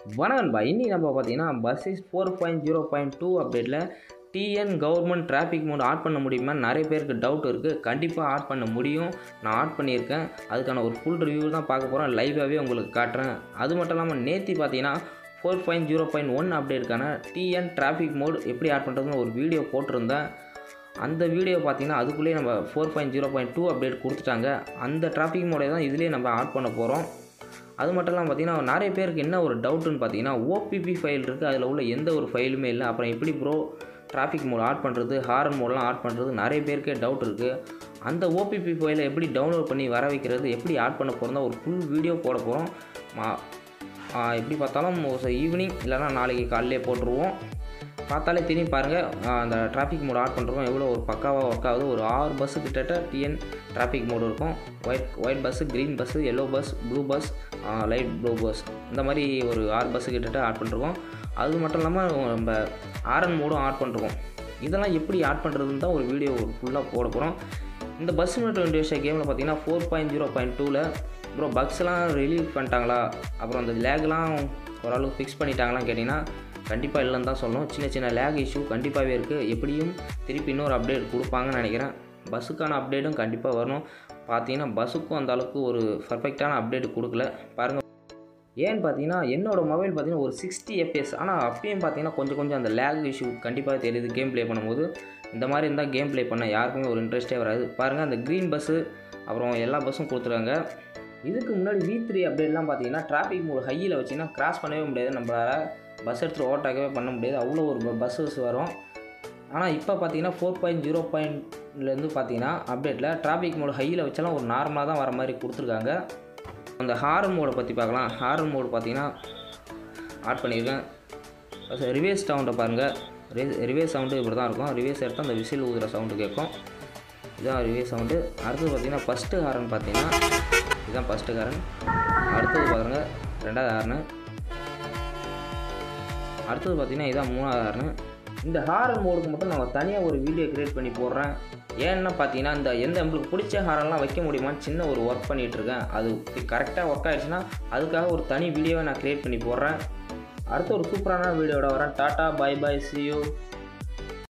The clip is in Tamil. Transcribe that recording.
வணக்கம் நண்பா இன்னைக்கு நம்ம பார்த்தீங்கன்னா buses four point zero point two அப்டேட்டில் TN government traffic mode add பண்ண முடியுமா நிறைய பேருக்கு டவுட் இருக்குது கண்டிப்பாக ஆட் பண்ண முடியும் நான் ஆட் பண்ணியிருக்கேன் அதுக்கான ஒரு ஃபுல் ரிவ்யூ தான் பார்க்க போகிறேன் லைவாகவே உங்களுக்கு காட்டுறேன் அது மட்டும் இல்லாமல் நேத்தி பார்த்தீங்கன்னா four point zero point one அப்டேட்டுக்கான டிஎன் டிராஃபிக் மோட் எப்படி ஆட் பண்ணுறதுன்னு ஒரு வீடியோ போட்டிருந்தேன் அந்த வீடியோ பார்த்தீங்கன்னா அதுக்குள்ளேயே நம்ம four point zero point two update கொடுத்துட்டாங்க அந்த டிராஃபிக் மோடை தான் இதுலேயே நம்ம ஆட் பண்ண போகிறோம் அது மட்டும் இல்லாமல் பார்த்தீங்கன்னா நிறைய பேருக்கு என்ன ஒரு டவுட்டுன்னு பார்த்தீங்கன்னா ஓபிபி ஃபைல் இருக்குது அதில் உள்ள எந்த ஒரு ஃபைலுமே இல்லை அப்புறம் எப்படி ப்ரோ டிராஃபிக் மோட் ஆட் பண்ணுறது ஹாரன் மோட்லாம் ஆட் பண்ணுறது நிறைய பேருக்கே டவுட் இருக்குது அந்த ஓபிபி ஃபைலை எப்படி டவுன்லோட் பண்ணி வர வைக்கிறது எப்படி ஆட் பண்ண போகிறதா ஒரு ஃபுல் வீடியோ போட போகிறோம் எப்படி பார்த்தாலும் ஈவினிங் இல்லைனா நாளைக்கு காலையிலே போட்டுருவோம் பார்த்தாலே தெரியும் பாருங்கள் அந்த டிராஃபிக் மோட் ஆட் பண்ணுறோம் எவ்வளோ ஒரு பக்காவாக ஒர்க் ஆகுது ஒரு ஆறு பஸ்ஸு கிட்டத்தட்ட டிஎன் டிராஃபிக் மோடு இருக்கும் white white bus green bus yellow bus blue bus light blue bus இந்த மாதிரி ஒரு ஆறு பஸ்ஸு கிட்டத்தட்ட ஆட் பண்ணிருக்கோம் அது மட்டும் இல்லாமல் நம்ம ஆர்என் மோடும் ஆட் பண்ணிருக்கோம் இதெல்லாம் எப்படி ஆட் பண்ணுறதுன்னு தான் ஒரு வீடியோ ஃபுல்லாக போட போகிறோம் இந்த பஸ் மினிட் இண்டியேஷா கேமில் பார்த்தீங்கன்னா ஃபோர் பாயிண்ட் ஜீரோ பாயிண்ட் டூவில் அப்புறம் பக்ஸ்லாம் ரிலீவ் பண்ணிட்டாங்களா அப்புறம் அந்த லேக்லாம் ஓரளவுக்கு ஃபிக்ஸ் பண்ணிட்டாங்களான்னு கேட்டிங்கன்னா கண்டிப்பாக இல்லைன்னு தான் சொல்லணும் சின்ன சின்ன லேக் இஷ்யூ கண்டிப்பாகவே இருக்குது எப்படியும் திருப்பி இன்னொரு அப்டேட் கொடுப்பாங்கன்னு நினைக்கிறேன் பஸ்ஸுக்கான அப்டேட்டும் கண்டிப்பாக வரணும் பார்த்தீங்கன்னா பஸ்ஸுக்கும் அந்த அளவுக்கு ஒரு பர்ஃபெக்டான அப்டேட் கொடுக்கல பாருங்கள் ஏன்னு பார்த்தீங்கன்னா என்னோடய மொபைல் பார்த்தீங்கன்னா ஒரு சிக்ஸ்டி எஃப்எஸ் ஆனால் அப்பயும் பார்த்தீங்கன்னா கொஞ்சம் கொஞ்சம் அந்த லேக் இஷ்யூ கண்டிப்பாக தெரியுது கேம் ப்ளே பண்ணும்போது இந்த மாதிரி இருந்தால் கேம் ப்ளே பண்ண யாருக்குமே ஒரு இன்ட்ரெஸ்ட்டே வராது பாருங்கள் அந்த க்ரீன் பஸ்ஸு அப்புறம் எல்லா பஸ்ஸும் கொடுத்துருக்காங்க இதுக்கு முன்னாடி வி த்ரீ அப்டேட்லாம் பார்த்தீங்கன்னா டிராஃபிக் மோடு ஹையில் வச்சிங்கன்னா கிராஸ் பண்ணவே முடியாது நம்மளால் பஸ் எடுத்துகிட்டு ஓவர்டேக்கவே பண்ண முடியாது அவ்வளோ ஒரு பஸ்ஸஸ் வரும் ஆனால் இப்போ பார்த்தீங்கன்னா ஃபோர் பாயிண்ட் ஜீரோ பாயிண்ட்லேருந்து பார்த்தீங்கன்னா அப்டேட்டில் டிராஃபிக் மோடு ஹையில் வச்சாலும் ஒரு நார்மலாக தான் வர மாதிரி கொடுத்துருக்காங்க அந்த ஹாரன் மோடை பற்றி பார்க்கலாம் ஹாரன் மோடு பார்த்தீங்கன்னா ஆட் பண்ணியிருக்கேன் ரிவேஸ் சவுண்டை பாருங்கள் ரி ரிவேஸ் சவுண்டு இப்படி தான் இருக்கும் ரிவேஸ் எடுத்தால் அந்த விசில் ஊதுற சவுண்டு கேட்கும் இதுதான் ரிவேஸ் சவுண்டு அடுத்தது பார்த்தீங்கன்னா ஃபஸ்ட்டு ஹாரன் பார்த்தீங்கன்னா இதுதான் ஃபஸ்ட்டு ஹாரன் அடுத்தது பாருங்கள் ரெண்டாவது ஹாரனு அடுத்தது பார்த்தீங்கன்னா இதான் மூணாவது ஹாரனு இந்த ஹாரன் மோடுக்கு மட்டும் நான் தனியாக ஒரு வீடியோ க்ரியேட் பண்ணி போடுறேன் ஏன்னா பார்த்தீங்கன்னா இந்த எந்த நம்மளுக்கு பிடிச்ச ஹாரன்லாம் வைக்க முடியுமான்னு சின்ன ஒரு ஒர்க் பண்ணிகிட்ருக்கேன் அது கரெக்டாக ஒர்க் ஆகிடுச்சுன்னா அதுக்காக ஒரு தனி வீடியோவை நான் க்ரியேட் பண்ணி போடுறேன் அடுத்த ஒரு சூப்பரான வீடியோட வரேன் tata bye bye see you